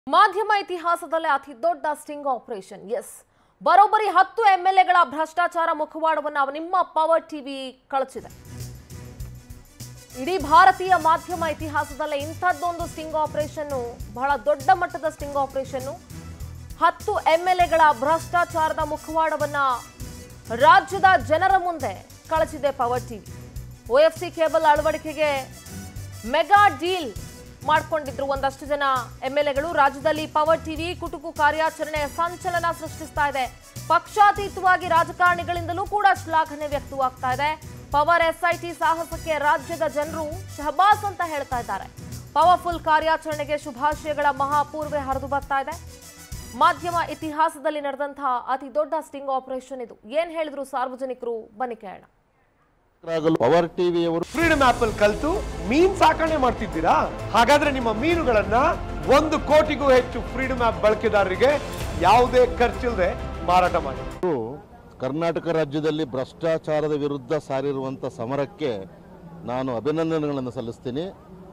ಮಾಧ್ಯಮ ಇತಿಹಾಸದಲ್ಲೇ ಅತಿ ದೊಡ್ಡ ಸ್ಟಿಂಗ್ ಆಪರೇಷನ್ ಎಸ್ ಬರೋಬ್ಬರಿ ಹತ್ತು ಎಂ ಎಲ್ ಎಗಳ ಭ್ರಷ್ಟಾಚಾರ ಮುಖವಾಡವನ್ನು ನಿಮ್ಮ ಪವರ್ ಟಿವಿ ಕಳಚಿದೆ ಇಡೀ ಭಾರತೀಯ ಮಾಧ್ಯಮ ಇತಿಹಾಸದಲ್ಲೇ ಇಂಥದ್ದೊಂದು ಸ್ಟಿಂಗ್ ಆಪರೇಷನ್ ಬಹಳ ದೊಡ್ಡ ಮಟ್ಟದ ಸ್ಟಿಂಗ್ ಆಪರೇಷನ್ ಹತ್ತು ಎಂ ಎಲ್ ಎಗಳ ಭ್ರಷ್ಟಾಚಾರದ ಮುಖವಾಡವನ್ನ ರಾಜ್ಯದ ಜನರ ಮುಂದೆ ಕಳಚಿದೆ ಪವರ್ ಟಿವಿ ಸಿ ಕೇಬಲ್ ಅಳವಡಿಕೆಗೆ ಮೆಗಾ ಡೀಲ್ ಮಾಡ್ಕೊಂಡಿದ್ರು ಒಂದಷ್ಟು ಜನ ಎಂ ಎಲ್ ಎಗಳು ರಾಜ್ಯದಲ್ಲಿ ಪವರ್ ಟಿವಿ ಕುಟುಕು ಕಾರ್ಯಾಚರಣೆ ಸಂಚಲನ ಸೃಷ್ಟಿಸ್ತಾ ಇದೆ ಪಕ್ಷಾತೀತವಾಗಿ ರಾಜಕಾರಣಿಗಳಿಂದಲೂ ಕೂಡ ಶ್ಲಾಘನೆ ವ್ಯಕ್ತವಾಗ್ತಾ ಇದೆ ಪವರ್ ಎಸ್ಐಟಿ ಸಾಹಸಕ್ಕೆ ರಾಜ್ಯದ ಜನರು ಶಹಬಾಸ್ ಅಂತ ಹೇಳ್ತಾ ಇದ್ದಾರೆ ಪವರ್ಫುಲ್ ಕಾರ್ಯಾಚರಣೆಗೆ ಶುಭಾಶಯಗಳ ಮಹಾಪೂರ್ವೆ ಹರಿದು ಬರ್ತಾ ಇದೆ ಮಾಧ್ಯಮ ಇತಿಹಾಸದಲ್ಲಿ ನಡೆದಂತಹ ಅತಿ ದೊಡ್ಡ ಸ್ಟಿಂಗ್ ಆಪರೇಷನ್ ಇದು ಏನ್ ಹೇಳಿದ್ರು ಸಾರ್ವಜನಿಕರು ಬನ್ನಿ ಕೇಳೋಣ ರಾಗಲು ಪವರ್ ಟಿವಿಯವರು ಫ್ರೀಡಮ್ ಆಪ್ ಅಲ್ಲಿ ಕಲ್ತು ಮೀನ್ ಸಾಕಣೆ ಮಾಡ್ತಿದ್ದೀರಾ ಹಾಗಾದ್ರೆ ನಿಮ್ಮ ಮೀನುಗಳನ್ನ ಒಂದು ಕೋಟಿಗೂ ಹೆಚ್ಚು ಫ್ರೀಡಮ್ ಆಪ್ ಬಳಕೆದಾರರಿಗೆ ಯಾವುದೇ ಖರ್ಚಿಲ್ಲದೆ ಮಾರಾಟ ಮಾಡಿ ಕರ್ನಾಟಕ ರಾಜ್ಯದಲ್ಲಿ ಭ್ರಷ್ಟಾಚಾರದ ವಿರುದ್ಧ ಸಾರಿರುವಂಥ ಸಮರಕ್ಕೆ ನಾನು ಅಭಿನಂದನೆಗಳನ್ನು ಸಲ್ಲಿಸ್ತೀನಿ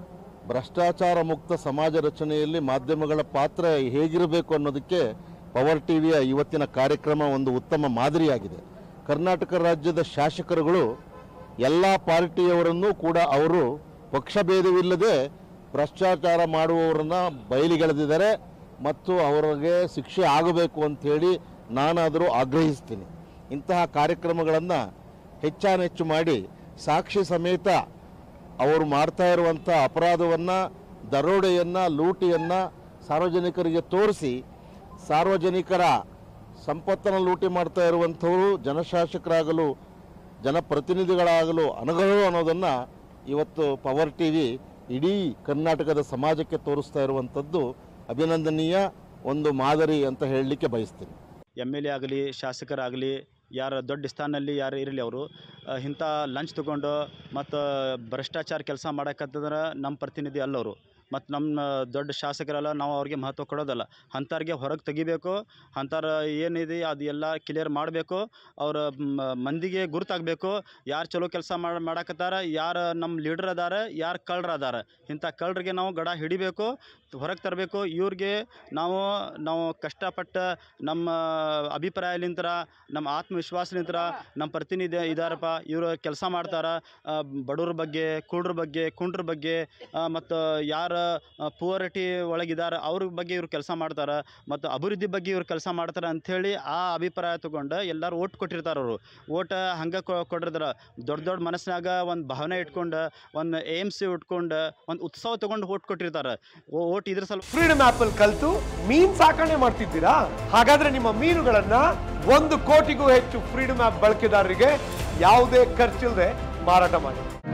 ಭ್ರಷ್ಟಾಚಾರ ಮುಕ್ತ ಸಮಾಜ ರಚನೆಯಲ್ಲಿ ಮಾಧ್ಯಮಗಳ ಪಾತ್ರ ಹೇಗಿರಬೇಕು ಅನ್ನೋದಕ್ಕೆ ಪವರ್ ಟಿವಿಯ ಇವತ್ತಿನ ಕಾರ್ಯಕ್ರಮ ಒಂದು ಉತ್ತಮ ಮಾದರಿಯಾಗಿದೆ ಕರ್ನಾಟಕ ರಾಜ್ಯದ ಶಾಸಕರುಗಳು ಎಲ್ಲ ಪಾರ್ಟಿಯವರನ್ನೂ ಕೂಡ ಅವರು ಪಕ್ಷಭೇದವಿಲ್ಲದೆ ಭ್ರಷ್ಟಾಚಾರ ಮಾಡುವವರನ್ನ ಬಯಲಿಗೆಳೆದಿದ್ದಾರೆ ಮತ್ತು ಅವರಿಗೆ ಶಿಕ್ಷೆ ಆಗಬೇಕು ಅಂಥೇಳಿ ನಾನಾದರೂ ಆಗ್ರಹಿಸ್ತೀನಿ ಇಂತಹ ಕಾರ್ಯಕ್ರಮಗಳನ್ನು ಹೆಚ್ಚಾನೆಚ್ಚು ಮಾಡಿ ಸಾಕ್ಷಿ ಸಮೇತ ಅವರು ಮಾಡ್ತಾ ಇರುವಂಥ ಅಪರಾಧವನ್ನು ದರೋಡೆಯನ್ನು ಲೂಟಿಯನ್ನು ಸಾರ್ವಜನಿಕರಿಗೆ ತೋರಿಸಿ ಸಾರ್ವಜನಿಕರ ಸಂಪತ್ತನ್ನು ಲೂಟಿ ಮಾಡ್ತಾ ಇರುವಂಥವರು ಜನಶಾಸಕರಾಗಲು ಜನಪ್ರತಿನಿಧಿಗಳಾಗಲು ಅನಗರು ಅನ್ನೋದನ್ನು ಇವತ್ತು ಪವರ್ ಟಿ ವಿ ಇಡೀ ಕರ್ನಾಟಕದ ಸಮಾಜಕ್ಕೆ ತೋರಿಸ್ತಾ ಇರುವಂಥದ್ದು ಅಭಿನಂದನೀಯ ಒಂದು ಮಾದರಿ ಅಂತ ಹೇಳಲಿಕ್ಕೆ ಬಯಸ್ತೀನಿ ಎಮ್ ಎಲ್ ಎ ಆಗಲಿ ಶಾಸಕರಾಗಲಿ ಯಾರ ದೊಡ್ಡ ಸ್ಥಾನಲ್ಲಿ ಯಾರು ಇರಲಿ ಅವರು ಇಂಥ ಲಂಚ್ ತೊಗೊಂಡು ಮತ್ತು ಭ್ರಷ್ಟಾಚಾರ ಕೆಲಸ ಮಾಡಕತ್ತಂದ್ರೆ ನಮ್ಮ ಪ್ರತಿನಿಧಿ ಅಲ್ಲವರು ಮತ್ತು ನಮ್ಮ ದೊಡ್ಡ ಶಾಸಕರಲ್ಲ ನಾವು ಅವ್ರಿಗೆ ಮಹತ್ವ ಕೊಡೋದಲ್ಲ ಅಂಥವ್ರಿಗೆ ಹೊರಗೆ ತೆಗಿಬೇಕು ಅಂಥವ್ರ ಏನಿದೆ ಅದು ಎಲ್ಲ ಕ್ಲಿಯರ್ ಮಾಡಬೇಕು ಅವರ ಮಂದಿಗೆ ಗುರುತಾಗಬೇಕು ಯಾರು ಚಲೋ ಕೆಲಸ ಮಾಡಿ ಮಾಡಕತ್ತಾರ ಯಾರು ನಮ್ಮ ಲೀಡರ್ ಅದಾರ ಯಾರು ಕಳ್ರು ಅದಾರ ಇಂಥ ಕಳ್ಳರಿಗೆ ನಾವು ಗಡ ಹಿಡಿಬೇಕು ಹೊರಗೆ ತರಬೇಕು ಇವ್ರಿಗೆ ನಾವು ನಾವು ಕಷ್ಟಪಟ್ಟು ನಮ್ಮ ಅಭಿಪ್ರಾಯಲಿಂತ್ರ ನಮ್ಮ ಆತ್ಮವಿಶ್ವಾಸಲಿಂತ್ರ ನಮ್ಮ ಪ್ರತಿನಿಧಿ ಇದಾರಪ್ಪ ಇವರು ಕೆಲಸ ಮಾಡ್ತಾರ ಆ, ಬಡವ್ರ ಬಗ್ಗೆ ಕುಡ್ರ ಬಗ್ಗೆ ಕುಂಡ್ರ ಬಗ್ಗೆ ಮತ್ತು ಯಾರು ಪುವರಿಟಿ ಒಳಗಿದ್ದಾರೆ ಅವ್ರ ಬಗ್ಗೆ ಇವ್ರು ಕೆಲಸ ಮಾಡ್ತಾರೆ ಮತ್ತು ಅಭಿವೃದ್ಧಿ ಬಗ್ಗೆ ಇವ್ರು ಕೆಲಸ ಮಾಡ್ತಾರೆ ಅಂಥೇಳಿ ಆ ಅಭಿಪ್ರಾಯ ತಗೊಂಡು ಎಲ್ಲರೂ ಓಟ್ ಕೊಟ್ಟಿರ್ತಾರೆ ಅವರು ಓಟ್ ಹಂಗೆ ಕೊಟ್ಟಿರ್ತಾರೆ ದೊಡ್ಡ ದೊಡ್ಡ ಮನಸ್ಸಿನಾಗ ಒಂದು ಭಾವನೆ ಇಟ್ಕೊಂಡು ಒಂದು ಏಮ್ಸ್ ಇಟ್ಕೊಂಡು ಒಂದು ಉತ್ಸವ ತೊಗೊಂಡು ಓಟ್ ಕೊಟ್ಟಿರ್ತಾರೆ ಓಟ್ ಇದ್ರ ಸಲ ಫ್ರೀಡಮ್ ಆಪ್ ಅಲ್ಲಿ ಕಲ್ತು ಮೀನ್ ಸಾಕಣೆ ಮಾಡ್ತಿದ್ದೀರಾ ಹಾಗಾದ್ರೆ ನಿಮ್ಮ ಮೀನುಗಳನ್ನ ಒಂದು ಕೋಟಿಗೂ ಹೆಚ್ಚು ಫ್ರೀಡಮ್ ಆಪ್ ಬಳಕೆದಾರರಿಗೆ ಯಾವುದೇ ಖರ್ಚಿಲ್ಲದೆ ಮಾರಾಟ ಮಾಡಿ